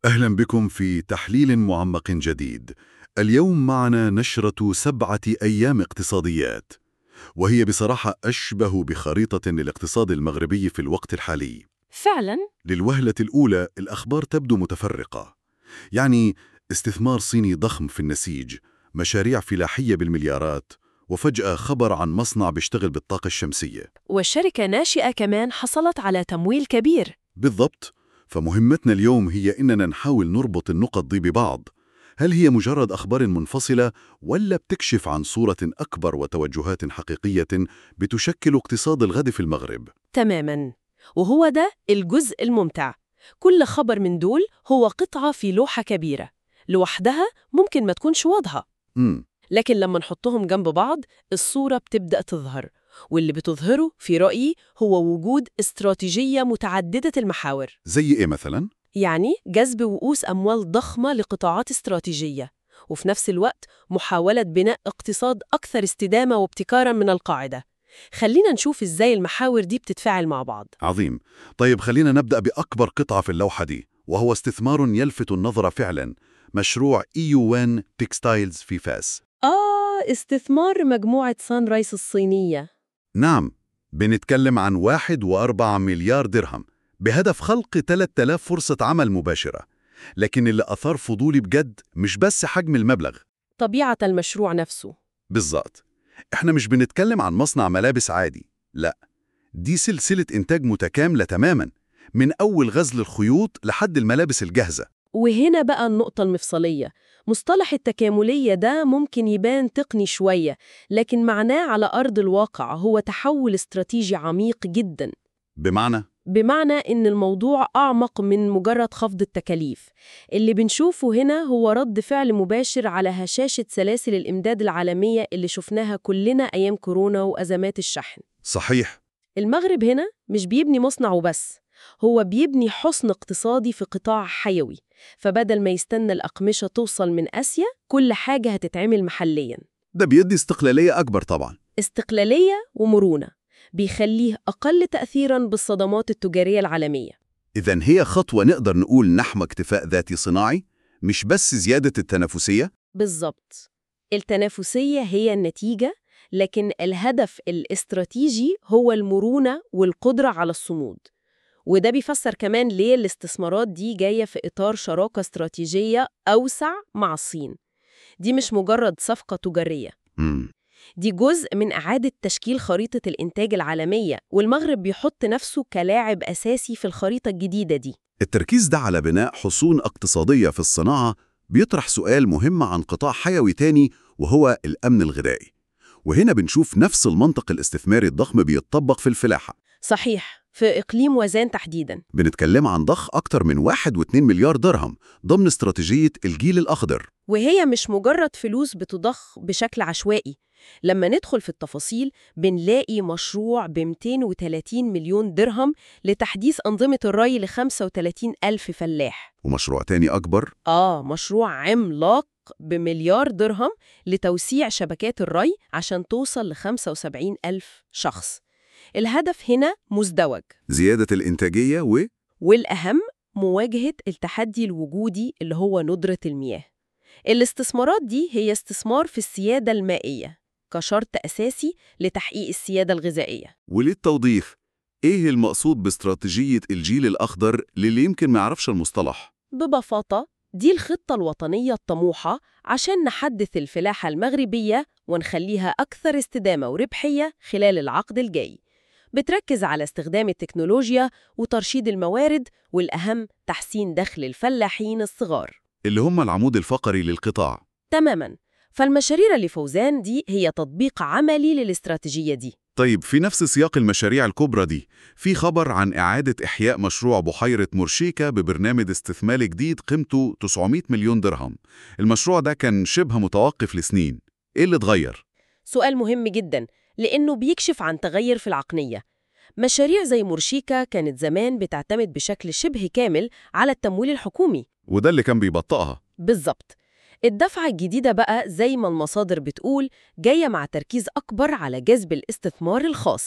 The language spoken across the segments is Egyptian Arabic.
أهلا بكم في تحليل معمق جديد. اليوم معنا نشرة سبعة أيام اقتصاديات، وهي بصراحة أشبه بخريطة للاقتصاد المغربي في الوقت الحالي. فعلا للوهلة الأولى الأخبار تبدو متفرقة. يعني استثمار صيني ضخم في النسيج، مشاريع فلاحية بالمليارات، وفجأة خبر عن مصنع بيشتغل بالطاقة الشمسية. والشركة ناشئة كمان حصلت على تمويل كبير بالضبط فمهمتنا اليوم هي إننا نحاول نربط النقط دي ببعض هل هي مجرد أخبار منفصلة ولا بتكشف عن صورة أكبر وتوجهات حقيقية بتشكل اقتصاد الغد في المغرب؟ تماما وهو ده الجزء الممتع كل خبر من دول هو قطعة في لوحة كبيرة لوحدها ممكن ما تكونش واضحة امم لكن لما نحطهم جنب بعض الصورة بتبدأ تظهر واللي بتظهره في رأيي هو وجود استراتيجية متعددة المحاور زي إيه مثلاً؟ يعني جذب وؤوس أموال ضخمة لقطاعات استراتيجية وفي نفس الوقت محاولة بناء اقتصاد أكثر استدامة وابتكارا من القاعدة خلينا نشوف إزاي المحاور دي بتتفاعل مع بعض عظيم طيب خلينا نبدأ بأكبر قطعة في اللوحة دي وهو استثمار يلفت النظر فعلاً مشروع إيوان تكستايلز في فاس آه استثمار مجموعة سان رايس الصينية نعم بنتكلم عن واحد وأربعة مليار درهم بهدف خلق 3000 فرصة عمل مباشرة لكن اللي أثار فضولي بجد مش بس حجم المبلغ طبيعة المشروع نفسه بالظبط احنا مش بنتكلم عن مصنع ملابس عادي لا دي سلسلة إنتاج متكاملة تماما من أول غزل الخيوط لحد الملابس الجاهزة وهنا بقى النقطة المفصلية مصطلح التكاملية ده ممكن يبان تقني شوية لكن معناه على أرض الواقع هو تحول استراتيجي عميق جدا بمعنى بمعنى إن الموضوع أعمق من مجرد خفض التكاليف اللي بنشوفه هنا هو رد فعل مباشر على هشاشة سلاسل الإمداد العالمية اللي شفناها كلنا أيام كورونا وأزمات الشحن صحيح المغرب هنا مش بيبني مصنع وبس هو بيبني حصن اقتصادي في قطاع حيوي فبدل ما يستنى الأقمشة توصل من آسيا كل حاجة هتتعمل محلياً ده بيدي استقلالية أكبر طبعا استقلالية ومرونة بيخليه أقل تأثيراً بالصدمات التجارية العالمية إذا هي خطوة نقدر نقول نحو اكتفاء ذاتي صناعي مش بس زيادة التنافسية بالظبط التنافسية هي النتيجة لكن الهدف الاستراتيجي هو المرونة والقدرة على الصمود وده بيفسر كمان ليه الاستثمارات دي جاية في إطار شراكة استراتيجية أوسع مع الصين دي مش مجرد صفقة تجارية مم. دي جزء من إعادة تشكيل خريطة الإنتاج العالمية والمغرب بيحط نفسه كلاعب أساسي في الخريطة الجديدة دي التركيز ده على بناء حصون اقتصادية في الصناعة بيطرح سؤال مهم عن قطاع حيوي تاني وهو الأمن الغذائي وهنا بنشوف نفس المنطق الاستثماري الضخم بيتطبق في الفلاحة صحيح في إقليم وزان تحديداً بنتكلم عن ضخ أكتر من 1.2 مليار درهم ضمن استراتيجية الجيل الأخضر وهي مش مجرد فلوس بتضخ بشكل عشوائي لما ندخل في التفاصيل بنلاقي مشروع ب 230 مليون درهم لتحديث أنظمة الري ل 35 ألف فلاح ومشروع تاني أكبر آه مشروع عملاق بمليار درهم لتوسيع شبكات الري عشان توصل ل 75 ألف شخص الهدف هنا مزدوج زيادة الإنتاجية و والأهم مواجهة التحدي الوجودي اللي هو ندرة المياه الاستثمارات دي هي استثمار في السيادة المائية كشرط أساسي لتحقيق السيادة الغذائية وللتوضيح إيه المقصود باستراتيجية الجيل الأخضر للي يمكن ما يعرفش المصطلح؟ ببساطة دي الخطة الوطنية الطموحة عشان نحدث الفلاحة المغربية ونخليها أكثر استدامة وربحية خلال العقد الجاي بتركز على استخدام التكنولوجيا وترشيد الموارد والأهم تحسين دخل الفلاحين الصغار اللي هم العمود الفقري للقطاع تماماً فالمشاريع اللي فوزان دي هي تطبيق عملي للاستراتيجية دي طيب في نفس سياق المشاريع الكبرى دي في خبر عن إعادة إحياء مشروع بحيرة مرشيكا ببرنامج استثماري جديد قيمته 900 مليون درهم المشروع ده كان شبه متوقف لسنين إيه اللي اتغير؟ سؤال مهم جدا لأنه بيكشف عن تغير في العقلية مشاريع زي مرشيكا كانت زمان بتعتمد بشكل شبه كامل على التمويل الحكومي وده اللي كان بيبطئها بالظبط الدفعة الجديدة بقى زي ما المصادر بتقول جاية مع تركيز أكبر على جذب الاستثمار الخاص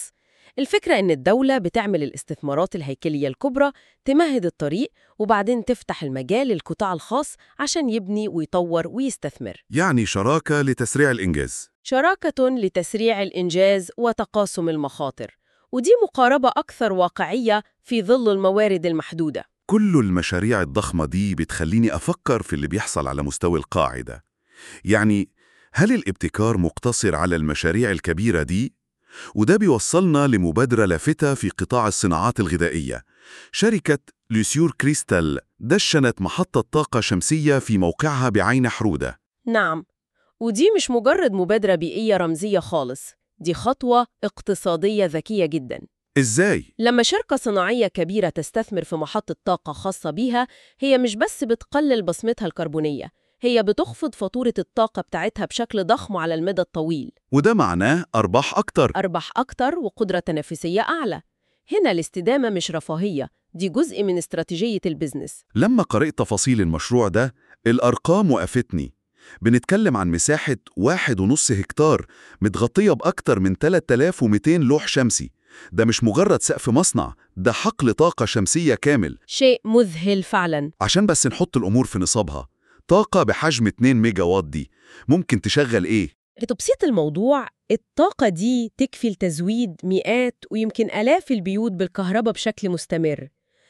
الفكرة إن الدولة بتعمل الاستثمارات الهيكلية الكبرى تمهد الطريق وبعدين تفتح المجال للقطاع الخاص عشان يبني ويطور ويستثمر يعني شراكة لتسريع الإنجاز شراكة لتسريع الإنجاز وتقاسم المخاطر ودي مقاربة أكثر واقعية في ظل الموارد المحدودة كل المشاريع الضخمة دي بتخليني أفكر في اللي بيحصل على مستوى القاعدة يعني هل الابتكار مقتصر على المشاريع الكبيرة دي؟ وده بيوصلنا لمبادرة لافتة في قطاع الصناعات الغذائية شركة لوسيور كريستال دشنت محطة طاقة شمسية في موقعها بعين حرودة نعم ودي مش مجرد مبادرة بيئية رمزية خالص دي خطوة اقتصادية ذكية جدا إزاي؟ لما شركة صناعية كبيرة تستثمر في محطة طاقة خاصة بيها هي مش بس بتقلل بصمتها الكربونية هي بتخفض فاتورة الطاقة بتاعتها بشكل ضخم على المدى الطويل وده معناه أرباح أكتر أرباح أكتر وقدرة تنافسية أعلى هنا الاستدامة مش رفاهية دي جزء من استراتيجية البزنس لما قرأت تفاصيل المشروع ده الأرقام وقفتني بنتكلم عن مساحة واحد ونص هكتار متغطية بأكتر من 3200 لوح شمسي ده مش مجرد سقف مصنع ده حقل طاقة شمسية كامل شيء مذهل فعلا عشان بس نحط الأمور في نصابها طاقة بحجم 2 ميجا وات دي ممكن تشغل إيه؟ لتبسيط الموضوع الطاقة دي تكفي لتزويد مئات ويمكن آلاف البيوت بالكهرباء بشكل مستمر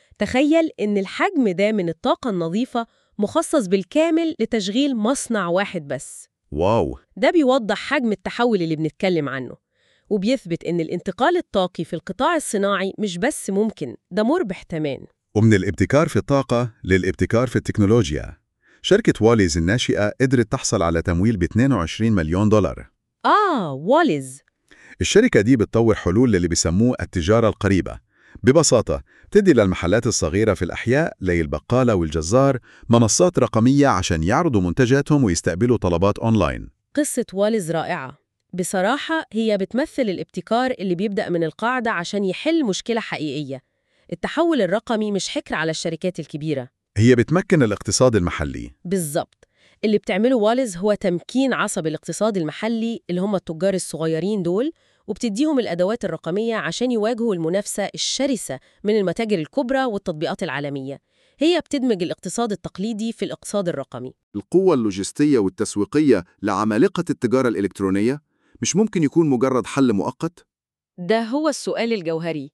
تخيل إن الحجم ده من الطاقة النظيفة مخصص بالكامل لتشغيل مصنع واحد بس واو ده بيوضح حجم التحول اللي بنتكلم عنه وبيثبت إن الانتقال الطاقي في القطاع الصناعي مش بس ممكن ده مربح كمان ومن الابتكار في الطاقة للابتكار في التكنولوجيا شركة واليز الناشئة قدرت تحصل على تمويل ب 22 مليون دولار آه واليز الشركة دي بتطور حلول للي بيسموه التجارة القريبة ببساطة تدي للمحلات الصغيرة في الأحياء زي البقالة والجزار منصات رقمية عشان يعرضوا منتجاتهم ويستقبلوا طلبات أونلاين قصة واليز رائعة بصراحة هي بتمثل الابتكار اللي بيبدأ من القاعدة عشان يحل مشكلة حقيقية التحول الرقمي مش حكر على الشركات الكبيرة هي بتمكن الاقتصاد المحلي بالظبط اللي بتعمله واليز هو تمكين عصب الاقتصاد المحلي اللي هم التجار الصغيرين دول وبتديهم الأدوات الرقمية عشان يواجهوا المنافسة الشرسة من المتاجر الكبرى والتطبيقات العالمية هي بتدمج الاقتصاد التقليدي في الاقتصاد الرقمي القوة اللوجستية والتسويقية لعمالقة التجارة الإلكترونية مش ممكن يكون مجرد حل مؤقت؟ ده هو السؤال الجوهري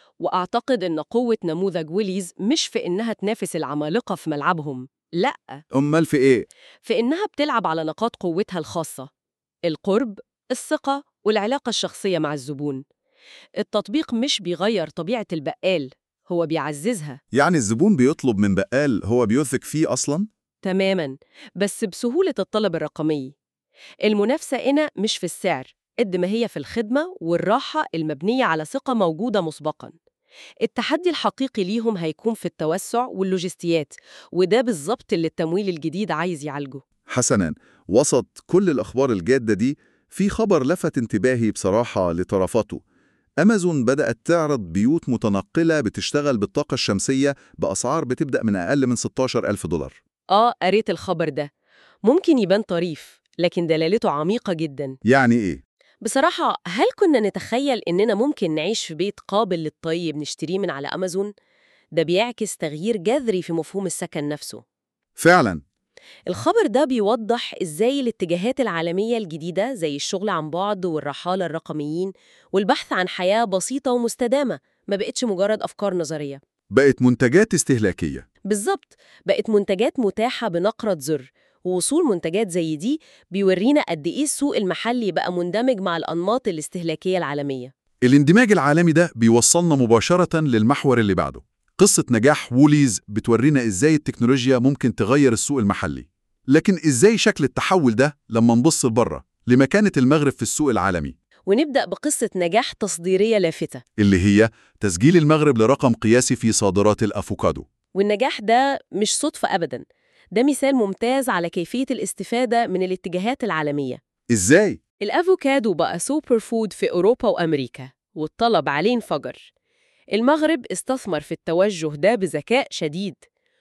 وأعتقد إن قوة نموذج ويليز مش في إنها تنافس العمالقة في ملعبهم لأ أمال في إيه؟ في إنها بتلعب على نقاط قوتها الخاصة القرب، الثقة والعلاقة الشخصية مع الزبون التطبيق مش بيغير طبيعة البقال هو بيعززها يعني الزبون بيطلب من بقال هو بيثق فيه أصلاً؟ تماماً بس بسهولة الطلب الرقمي المنافسة هنا مش في السعر قد ما هي في الخدمة والراحة المبنية على ثقة موجودة مسبقاً التحدي الحقيقي ليهم هيكون في التوسع واللوجستيات وده بالظبط اللي التمويل الجديد عايز يعالجه حسناً وسط كل الأخبار الجادة دي في خبر لفت انتباهي بصراحة لطرفاته أمازون بدأت تعرض بيوت متنقلة بتشتغل بالطاقة الشمسية بأسعار بتبدأ من أقل من 16 ألف دولار آه قريت الخبر ده ممكن يبان طريف لكن دلالته عميقة جدا يعني إيه؟ بصراحة هل كنا نتخيل إننا ممكن نعيش في بيت قابل للطي بنشتريه من على أمازون؟ ده بيعكس تغيير جذري في مفهوم السكن نفسه فعلاً الخبر ده بيوضح إزاي الاتجاهات العالمية الجديدة زي الشغل عن بعد والرحالة الرقميين والبحث عن حياة بسيطة ومستدامة ما بقتش مجرد أفكار نظرية بقت منتجات استهلاكية بالظبط بقت منتجات متاحة بنقرة زر ووصول منتجات زي دي بيورينا قد إيه السوق المحلي بقى مندمج مع الأنماط الاستهلاكية العالمية الاندماج العالمي ده بيوصلنا مباشرة للمحور اللي بعده قصة نجاح ووليز بتورينا إزاي التكنولوجيا ممكن تغير السوق المحلي لكن إزاي شكل التحول ده لما نبص لبره لمكانة المغرب في السوق العالمي ونبدأ بقصة نجاح تصديرية لافتة اللي هي تسجيل المغرب لرقم قياسي في صادرات الأفوكادو والنجاح ده مش صدفة أبداً ده مثال ممتاز على كيفية الاستفادة من الاتجاهات العالمية إزاي؟ الأفوكادو بقى سوبر فود في أوروبا وأمريكا والطلب عليه انفجر المغرب استثمر في التوجه ده بذكاء شديد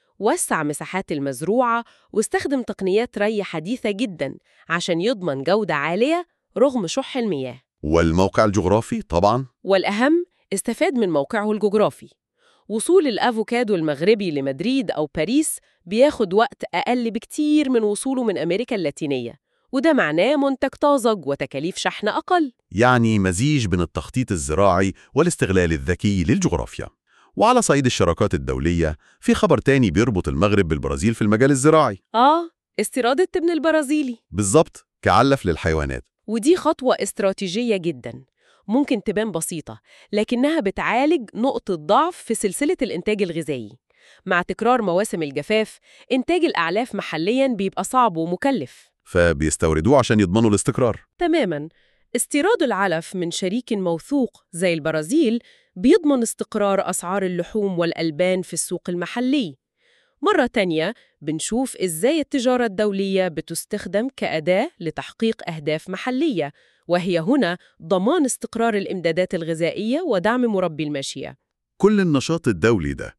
وسع مساحات المزروعة واستخدم تقنيات ري حديثة جدا عشان يضمن جودة عالية رغم شح المياه والموقع الجغرافي طبعا والأهم استفاد من موقعه الجغرافي وصول الأفوكادو المغربي لمدريد أو باريس بياخد وقت أقل بكتير من وصوله من أمريكا اللاتينية وده معناه منتج طازج وتكاليف شحن أقل يعني مزيج بين التخطيط الزراعي والاستغلال الذكي للجغرافيا وعلى صعيد الشراكات الدولية في خبر تاني بيربط المغرب بالبرازيل في المجال الزراعي آه استيراد التبن البرازيلي بالظبط كعلف للحيوانات ودي خطوة استراتيجية جدا ممكن تبان بسيطة لكنها بتعالج نقطة ضعف في سلسلة الإنتاج الغذائي مع تكرار مواسم الجفاف إنتاج الأعلاف محلياً بيبقى صعب ومكلف فبيستوردوه عشان يضمنوا الاستقرار تماماً استيراد العلف من شريك موثوق زي البرازيل بيضمن استقرار أسعار اللحوم والألبان في السوق المحلي مرة تانية بنشوف إزاي التجارة الدولية بتستخدم كأداة لتحقيق أهداف محلية وهي هنا ضمان استقرار الإمدادات الغذائية ودعم مربي الماشية كل النشاط الدولي ده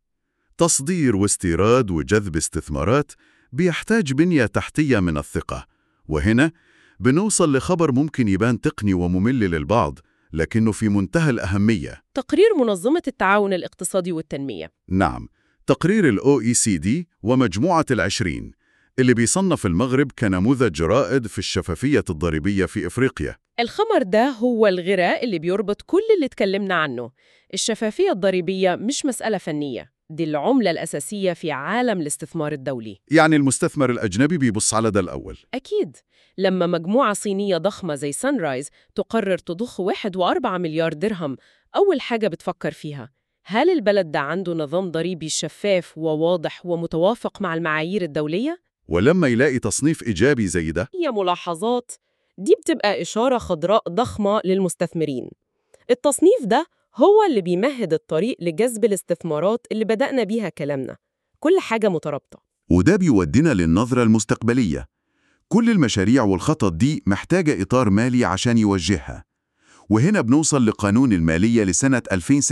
تصدير واستيراد وجذب استثمارات بيحتاج بنية تحتية من الثقة وهنا بنوصل لخبر ممكن يبان تقني وممل للبعض لكنه في منتهى الأهمية تقرير منظمة التعاون الاقتصادي والتنمية نعم تقرير ال OECD ومجموعة العشرين اللي بيصنف المغرب كنموذج رائد في الشفافية الضريبية في إفريقيا الخمر ده هو الغراء اللي بيربط كل اللي اتكلمنا عنه الشفافية الضريبية مش مسألة فنية دي العملة الأساسية في عالم الاستثمار الدولي يعني المستثمر الأجنبي بيبص على ده الأول أكيد لما مجموعة صينية ضخمة زي سانرايز تقرر تضخ 1.4 مليار درهم أول حاجة بتفكر فيها هل البلد ده عنده نظام ضريبي شفاف وواضح ومتوافق مع المعايير الدولية؟ ولما يلاقي تصنيف إيجابي زي ده هي ملاحظات دي بتبقى إشارة خضراء ضخمة للمستثمرين التصنيف ده هو اللي بيمهد الطريق لجذب الاستثمارات اللي بدأنا بيها كلامنا كل حاجة مترابطة وده بيودينا للنظرة المستقبلية كل المشاريع والخطط دي محتاجة إطار مالي عشان يوجهها وهنا بنوصل لقانون المالية لسنة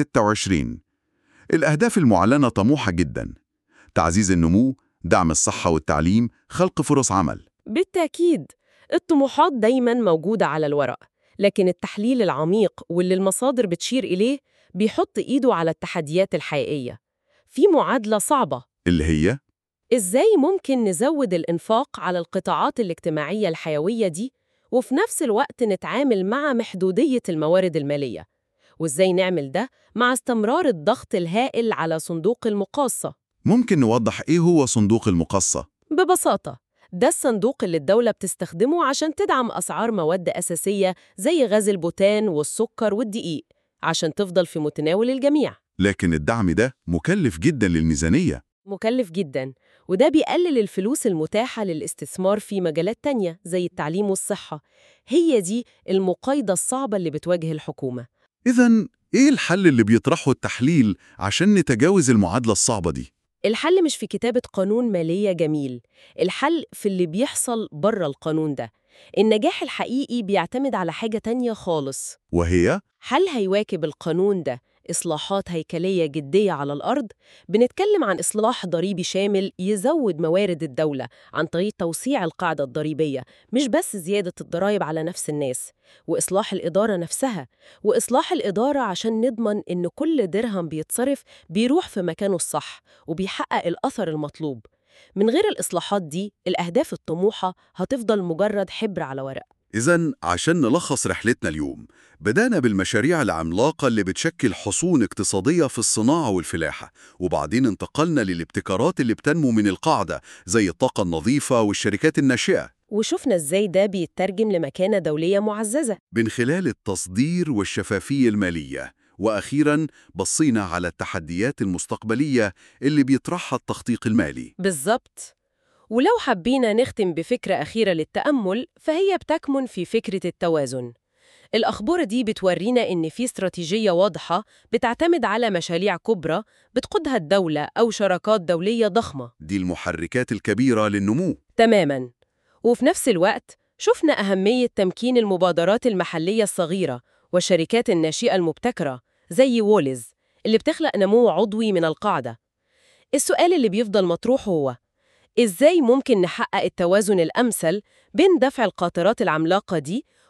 2026 الأهداف المعلنة طموحة جدا تعزيز النمو، دعم الصحة والتعليم، خلق فرص عمل بالتأكيد الطموحات دايما موجودة على الورق لكن التحليل العميق واللي المصادر بتشير إليه بيحط إيده على التحديات الحقيقية في معادلة صعبة اللي هي إزاي ممكن نزود الإنفاق على القطاعات الاجتماعية الحيوية دي وفي نفس الوقت نتعامل مع محدودية الموارد المالية وإزاي نعمل ده مع استمرار الضغط الهائل على صندوق المقاصة ممكن نوضح إيه هو صندوق المقصة ببساطة ده الصندوق اللي الدولة بتستخدمه عشان تدعم أسعار مواد أساسية زي غاز البوتان والسكر والدقيق عشان تفضل في متناول الجميع لكن الدعم ده مكلف جدا للميزانية مكلف جدا وده بيقلل الفلوس المتاحة للاستثمار في مجالات تانية زي التعليم والصحة هي دي المقايضة الصعبة اللي بتواجه الحكومة إذا إيه الحل اللي بيطرحه التحليل عشان نتجاوز المعادلة الصعبة دي؟ الحل مش في كتابة قانون مالية جميل الحل في اللي بيحصل بره القانون ده النجاح الحقيقي بيعتمد على حاجة تانية خالص وهي هل هيواكب القانون ده إصلاحات هيكلية جدية على الأرض؟ بنتكلم عن إصلاح ضريبي شامل يزود موارد الدولة عن طريق توسيع القاعدة الضريبية مش بس زيادة الضرائب على نفس الناس وإصلاح الإدارة نفسها وإصلاح الإدارة عشان نضمن إن كل درهم بيتصرف بيروح في مكانه الصح وبيحقق الأثر المطلوب من غير الإصلاحات دي الأهداف الطموحة هتفضل مجرد حبر على ورق إذا عشان نلخص رحلتنا اليوم بدأنا بالمشاريع العملاقة اللي بتشكل حصون اقتصادية في الصناعة والفلاحة وبعدين انتقلنا للابتكارات اللي بتنمو من القاعدة زي الطاقة النظيفة والشركات الناشئة وشفنا إزاي ده بيترجم لمكانة دولية معززة من خلال التصدير والشفافية المالية وأخيراً بصينا على التحديات المستقبلية اللي بيطرحها التخطيط المالي بالظبط ولو حبينا نختم بفكرة أخيرة للتأمل فهي بتكمن في فكرة التوازن الأخبار دي بتورينا إن في استراتيجية واضحة بتعتمد على مشاريع كبرى بتقودها الدولة أو شراكات دولية ضخمة دي المحركات الكبيرة للنمو تماماً وفي نفس الوقت شفنا أهمية تمكين المبادرات المحلية الصغيرة والشركات الناشئة المبتكرة زي وولز اللي بتخلق نمو عضوي من القاعدة السؤال اللي بيفضل مطروح هو إزاي ممكن نحقق التوازن الأمثل بين دفع القاطرات العملاقة دي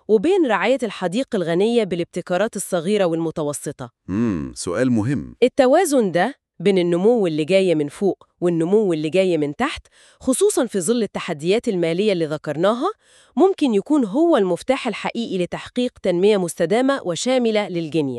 وبين رعاية الحديقة الغنية بالابتكارات الصغيرة والمتوسطة امم سؤال مهم التوازن ده بين النمو اللي جاي من فوق والنمو اللي جاي من تحت خصوصاً في ظل التحديات المالية اللي ذكرناها ممكن يكون هو المفتاح الحقيقي لتحقيق تنمية مستدامة وشاملة للجنية